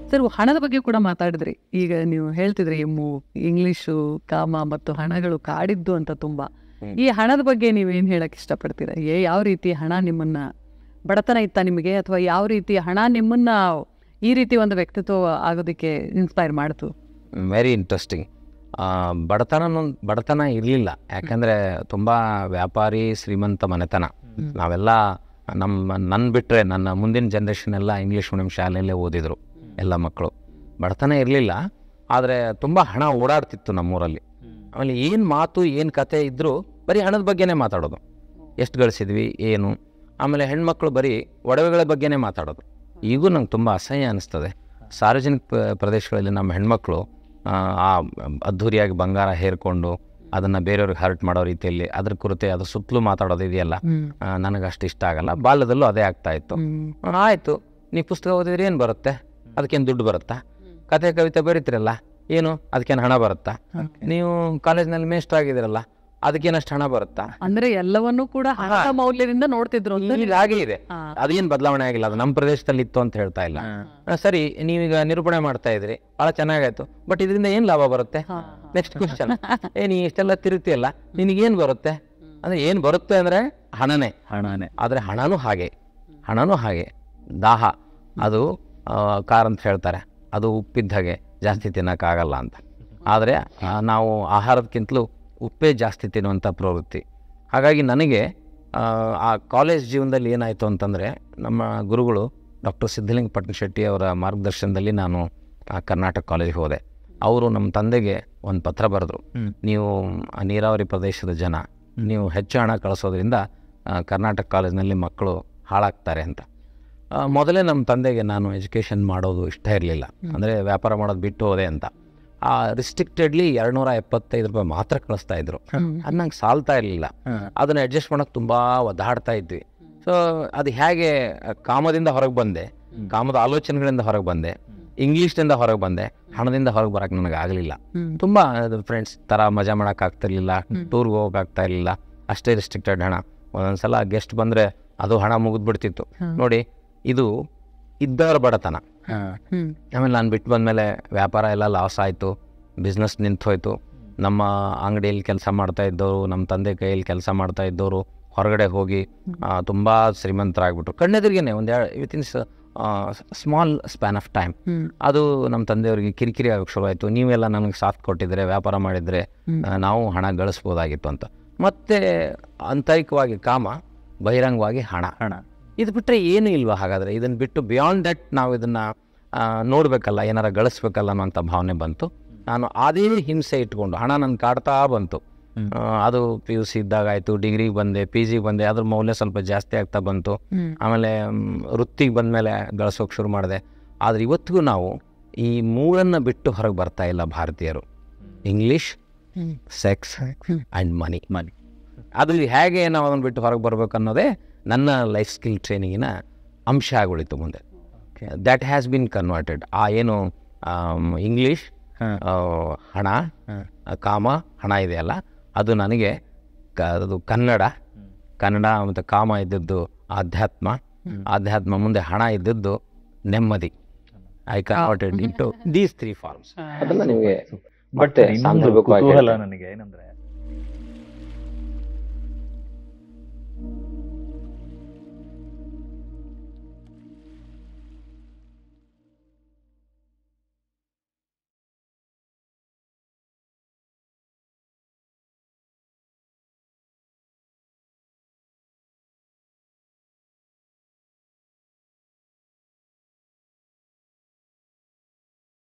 Sir ಹಣದ ಬಗ್ಗೆ ಕೂಡ ಮಾತಾಡಿದ್ರಿ ಈಗ ನೀವು ಹೇಳ್ತಿದ್ರಿ ಮು ಇಂಗ್ಲಿಷು ಕಾಮ ಮತ್ತು ಹಣಗಳು ಕಾಡಿದ್ದು ಅಂತ ತುಂಬಾ ಹ್ಮ್. ಈ ಹಣದ ಬಗ್ಗೆ ನೀವೇನ್ ಹೇಳಕ್ ಇಷ್ಟಪಡ್ತೀರಾ ಏ ಯಾವ ರೀತಿ ಹಣ ನಿಮ್ಮನ್ನ ಬಡತನ ಇತ್ತ ನಿಮಗೆ ಅಥವಾ ಯಾವ ರೀತಿ ಹಣ ನಿಮ್ಮನ್ನ ಈ ರೀತಿ ಒಂದು ವ್ಯಕ್ತಿತ್ವ ಆಗೋದಕ್ಕೆ ಇನ್ಸ್ಪೈರ್ ಮಾಡ್ತು ವೆರಿ ಇಂಟ್ರೆಸ್ಟಿಂಗ್ ಬಡತನ ಬಡತನ ಇರಲಿಲ್ಲ ಯಾಕಂದರೆ ತುಂಬ ವ್ಯಾಪಾರಿ ಶ್ರೀಮಂತ ಮನೆತನ ನಾವೆಲ್ಲ ನಮ್ಮ ನನ್ನ ಬಿಟ್ಟರೆ ನನ್ನ ಮುಂದಿನ ಜನ್ರೇಷನ್ ಎಲ್ಲ ಇಂಗ್ಲೀಷ್ ಮೀಡಿಯಂ ಶಾಲೆಯಲ್ಲೇ ಓದಿದರು ಎಲ್ಲ ಮಕ್ಕಳು ಬಡತನ ಇರಲಿಲ್ಲ ಆದರೆ ತುಂಬ ಹಣ ಓಡಾಡ್ತಿತ್ತು ನಮ್ಮೂರಲ್ಲಿ ಆಮೇಲೆ ಏನು ಮಾತು ಏನು ಕತೆ ಇದ್ದರೂ ಬರೀ ಹಣದ ಬಗ್ಗೆನೇ ಮಾತಾಡೋದು ಎಷ್ಟು ಗಳಿಸಿದ್ವಿ ಏನು ಆಮೇಲೆ ಹೆಣ್ಮಕ್ಳು ಬರೀ ಒಡವೆಗಳ ಬಗ್ಗೆನೇ ಮಾತಾಡೋದು ಈಗೂ ನಂಗೆ ತುಂಬ ಅಸಹ್ಯ ಅನಿಸ್ತದೆ ಸಾರ್ವಜನಿಕ ಪ- ಪ್ರದೇಶಗಳಲ್ಲಿ ನಮ್ಮ ಹೆಣ್ಮಕ್ಳು ಆ, ಆ ಅದ್ಧೂರಿಯಾಗಿ ಬಂಗಾರ ಹೇರ್ಕೊಂಡು ಅದನ್ನು ಬೇರೆಯವ್ರಿಗೆ ಹರ್ಟ್ ಮಾಡೋ ರೀತಿಯಲ್ಲಿ ಅದ್ರ ಕುರಿತೆ ಅದ್ರ ಸುತ್ತಲೂ ಮಾತಾಡೋದು ಇದೆಯಲ್ಲ ನನಗೆ ಅಷ್ಟು ಇಷ್ಟ ಆಗಲ್ಲ ಬಾಲ್ಯದಲ್ಲೂ ಅದೇ ಆಗ್ತಾ ಇತ್ತು ಆ, ಆಯ್ತು ನೀವು ಪುಸ್ತಕ ಓದಿದ್ರೆ ಏನು ಬರುತ್ತೆ ಅದಕ್ಕೇನು ದುಡ್ಡು ಬರುತ್ತಾ ಕತೆ ಕವಿತೆ ಬರೀತಿರಲ್ಲ ಏನು ಅದಕ್ಕೇನು ಹಣ ಬರುತ್ತಾ ನೀವು ಕಾಲೇಜ್ನಲ್ಲಿ ಮೇಸ್ಟ್ ಆಗಿದ್ದೀರಲ್ಲ ಅದಕ್ಕೇನಷ್ಟು ಹಣ ಬರುತ್ತಾ ಅಂದ್ರೆ ಎಲ್ಲವನ್ನೂ ಕೂಡ ಹಣದ ಮೌಲ್ಯದಿಂದ ನೋಡ್ತಿದ್ರು ಅಂತ ಈಗ ಹಾಗೆ ಇದೆ ಹಾ. ಅದೇನು ಬದಲಾವಣೆ ಆಗಿಲ್ಲ ಅದು ನಮ್ಮ ಪ್ರದೇಶದಲ್ಲಿ ಇತ್ತು ಅಂತ ಹೇಳ್ತಾ ಇಲ್ಲ ಆ, ಸರಿ ನೀವೀಗ ನಿರೂಪಣೆ ಮಾಡ್ತಾ ಇದ್ರಿ ಭಾಳ ಚೆನ್ನಾಗಾಯ್ತು ಬಟ್ ಇದರಿಂದ ಏನು ಲಾಭ ಬರುತ್ತೆ ಹಾ, ನೆಕ್ಸ್ಟ್ ಕ್ವಶನ್ ಏ ನೀ ಇಷ್ಟೆಲ್ಲ ತಿರುಗ್ತಿಯಲ್ಲ ನಿನಗೇನು ಬರುತ್ತೆ ಅಂದರೆ ಏನು ಬರುತ್ತೆ ಅಂದರೆ ಹಣನೇ ಹಣನೇ ಆದರೆ ಹಣನೂ ಹಾಗೆ ಹಣನೂ ಹಾಗೆ ದಾಹ ಅದು ಆ, ಕಾರ್ ಅಂತ ಹೇಳ್ತಾರೆ ಅದು ಉಪ್ಪಿದ್ದ ಹಾಗೆ ಜಾಸ್ತಿ ತಿನ್ನೋಕ್ಕಾಗಲ್ಲ ಅಂತ ಆದರೆ ಆ, ನಾವು ಆಹಾರದಕ್ಕಿಂತಲೂ ಉಪ್ಪೇ ಜಾಸ್ತಿ ತಿನ್ನುವಂಥ ಪ್ರವೃತ್ತಿ ಹಾಗಾಗಿ ನನಗೆ ಆ, ಆ ಕಾಲೇಜ್ ಜೀವನದಲ್ಲಿ ಏನಾಯಿತು ಅಂತಂದರೆ ನಮ್ಮ ಗುರುಗಳು ಡಾಕ್ಟರ್ ಸಿದ್ಧಲಿಂಗ ಪಟ್ಟಣಶೆಟ್ಟಿ ಅವರ ಮಾರ್ಗದರ್ಶನದಲ್ಲಿ ನಾನು ಆ, ಕರ್ನಾಟಕ ಕಾಲೇಜಿಗೆ ಹೋದೆ ಅವರು ನಮ್ಮ ತಂದೆಗೆ ಒಂದು ಪತ್ರ ಬರೆದ್ರು ಹ್ಮ್. ನೀವು ಆ ನೀರಾವರಿ ಪ್ರದೇಶದ ಜನ ನೀವು ಹೆಚ್ಚು ಹಣ ಕಳಿಸೋದ್ರಿಂದ ಆ, ಕರ್ನಾಟಕ ಕಾಲೇಜಿನಲ್ಲಿ ಮಕ್ಕಳು ಹಾಳಾಗ್ತಾರೆ ಅಂತ ಆ, ಮೊದಲೇ ನಮ್ಮ ತಂದೆಗೆ ನಾನು ಎಜುಕೇಷನ್ ಮಾಡೋದು ಇಷ್ಟ ಇರಲಿಲ್ಲ ಅಂದರೆ ವ್ಯಾಪಾರ ಮಾಡೋದು ಬಿಟ್ಟು ಹೋದೆ ಅಂತ ಆ ರಿಸ್ಟ್ರಿಕ್ಟೆಡ್ಲಿ ಎರಡುನೂರ ಎಪ್ಪತ್ತೈದು ರೂಪಾಯಿ ಮಾತ್ರ ಕಳಿಸ್ತಾ ಇದ್ರು ಅದು ನಂಗೆ ಸಾಲ್ತಾ ಇರಲಿಲ್ಲ ಅದನ್ನು ಅಡ್ಜಸ್ಟ್ ಮಾಡೋಕೆ ತುಂಬ ಒದ್ದಾಡ್ತಾ ಇದ್ವಿ ಸೊ ಅದು ಹೇಗೆ ಕಾಮದಿಂದ ಹೊರಗೆ ಬಂದೆ ಕಾಮದ ಆಲೋಚನೆಗಳಿಂದ ಹೊರಗೆ ಬಂದೆ ಇಂಗ್ಲೀಷ್ನಿಂದ ಹೊರಗೆ ಬಂದೆ ಹಣದಿಂದ ಹೊರಗೆ ಬರೋಕ್ಕೆ ನನಗೆ ಆಗಲಿಲ್ಲ ಹ್ಮ್. ತುಂಬ ಫ್ರೆಂಡ್ಸ್ ಥರ ಮಜಾ ಮಾಡೋಕ್ಕಾಗ್ತಿರ್ಲಿಲ್ಲ ಟೂರ್ಗೆ ಹೋಗೋಕ್ಕಾಗ್ತಾ ಇರಲಿಲ್ಲ ಅಷ್ಟೇ ರಿಸ್ಟ್ರಿಕ್ಟೆಡ್ ಹಣ ಒಂದೊಂದು ಸಲ ಗೆಸ್ಟ್ ಬಂದರೆ ಅದು ಹಣ ಮುಗಿದ್ಬಿಡ್ತಿತ್ತು ನೋಡಿ ಇದು ಇದ್ದವರ ಬಡತನ ಹ್ಮ್ ಆಮೇಲೆ ನಾನು ಬಿಟ್ಟು ಬಂದಮೇಲೆ ವ್ಯಾಪಾರ ಎಲ್ಲ ಲಾಸ್ ಆಯಿತು ಬಿಸ್ನೆಸ್ ನಿಂತು ಹೋಯ್ತು ನಮ್ಮ ಅಂಗಡಿಯಲ್ಲಿ ಕೆಲಸ ಮಾಡ್ತಾ ಇದ್ದವರು ನಮ್ಮ ತಂದೆ ಕೈಯಲ್ಲಿ ಕೆಲಸ ಮಾಡ್ತಾ ಇದ್ದವರು ಹೊರಗಡೆ ಹೋಗಿ ತುಂಬ ಶ್ರೀಮಂತರಾಗ್ಬಿಟ್ರು ಕಣ್ಣೆದುರಿಗೇನೆ ಒಂದು within small span of time hmm ಅದು ನಮ್ಮ ತಂದೆಯವರಿಗೆ ಕಿರಿಕಿರಿ ಆಗೋಕ್ಕೆ ಶುರು ಆಯಿತು ನೀವೆಲ್ಲ ನನಗೆ ಸಾಥ್ ಕೊಟ್ಟಿದ್ರೆ ವ್ಯಾಪಾರ ಮಾಡಿದರೆ ಆ, ನಾವು ಹಣ ಗಳಿಸ್ಬೋದಾಗಿತ್ತು ಅಂತ ಮತ್ತೆ ಆಂತರಿಕವಾಗಿ ಕಾಮ ಬಹಿರಂಗವಾಗಿ ಹಣ ಹಣ ಇದು ಬಿಟ್ಟರೆ ಏನೂ ಇಲ್ವಾ ಹಾಗಾದರೆ ಇದನ್ನು ಬಿಟ್ಟು ಬಿಯಾಂಡ್ ದಟ್ ನಾವು ಇದನ್ನು ನೋಡಬೇಕಲ್ಲ ಏನಾರ ಗಳಿಸ್ಬೇಕಲ್ಲ ಅನ್ನೋಂಥ ಭಾವನೆ ಬಂತು ನಾನು ಅದೇ ಹಿಂಸೆ ಇಟ್ಕೊಂಡು ಹಣ ನನ್ನ ಕಾಡ್ತಾ ಬಂತು ಆ, ಅದು ಪಿ ಯು ಸಿ ಇದ್ದಾಗ ಆಯಿತು ಡಿಗ್ರಿಗೆ ಬಂದೆ ಪಿ ಜಿಗೆ ಬಂದೆ ಅದ್ರ ಮೌಲ್ಯ ಸ್ವಲ್ಪ ಜಾಸ್ತಿ ಆಗ್ತಾ ಬಂತು ಹ್ಮ್. ಆಮೇಲೆ ಮ್, ವೃತ್ತಿಗೆ ಬಂದಮೇಲೆ ಗಳಿಸೋಕೆ ಶುರು ಮಾಡಿದೆ ಆದರೆ ಇವತ್ತಿಗೂ ನಾವು ಈ ಮೂರನ್ನು ಬಿಟ್ಟು ಹೊರಗೆ ಬರ್ತಾ ಇಲ್ಲ ಭಾರತೀಯರು English hmm. Sex and money money ಅದು ಹೇಗೆ ನಾವು ಅದನ್ನು ಬಿಟ್ಟು ಹೊರಗೆ ಬರ್ಬೇಕು ಅನ್ನೋದೇ ನನ್ನ ಲೈಫ್ ಸ್ಕಿಲ್ ಟ್ರೈನಿಂಗಿನ ಅಂಶ ಆಗುಳಿತು ಮುಂದೆ ದ್ಯಾಟ್ ಹ್ಯಾಸ್ ಬಿನ್ ಕನ್ವರ್ಟೆಡ್ ಆ ಏನು ಇಂಗ್ಲೀಷ್ ಹಾಂ ಹಣ ಹಾಂ ಆ, ಕಾಮ ಹಣ ಇದೆಯಲ್ಲ ಅದು ನನಗೆ ಕ ಅದು ಕನ್ನಡ ಕನ್ನಡ ಮತ್ತು ಕಾಮ ಇದ್ದದ್ದು ಆಧ್ಯಾತ್ಮ ಆಧ್ಯಾತ್ಮ ಮುಂದೆ ಹಣ ಇದ್ದದ್ದು ನೆಮ್ಮದಿ I converted into these three forms ಅದನ್ನು ನಿಮಗೆ ಬಟ್ ಮತ್ತೆ ಇನ್ನೊಂದು ಸಾಂದರ್ಭಿಕವಾಗಿ ಕುತೂಹಲ ಹೇಳ್ತೇನೆ. ನನಗೆ ಏನಂದ್ರೆ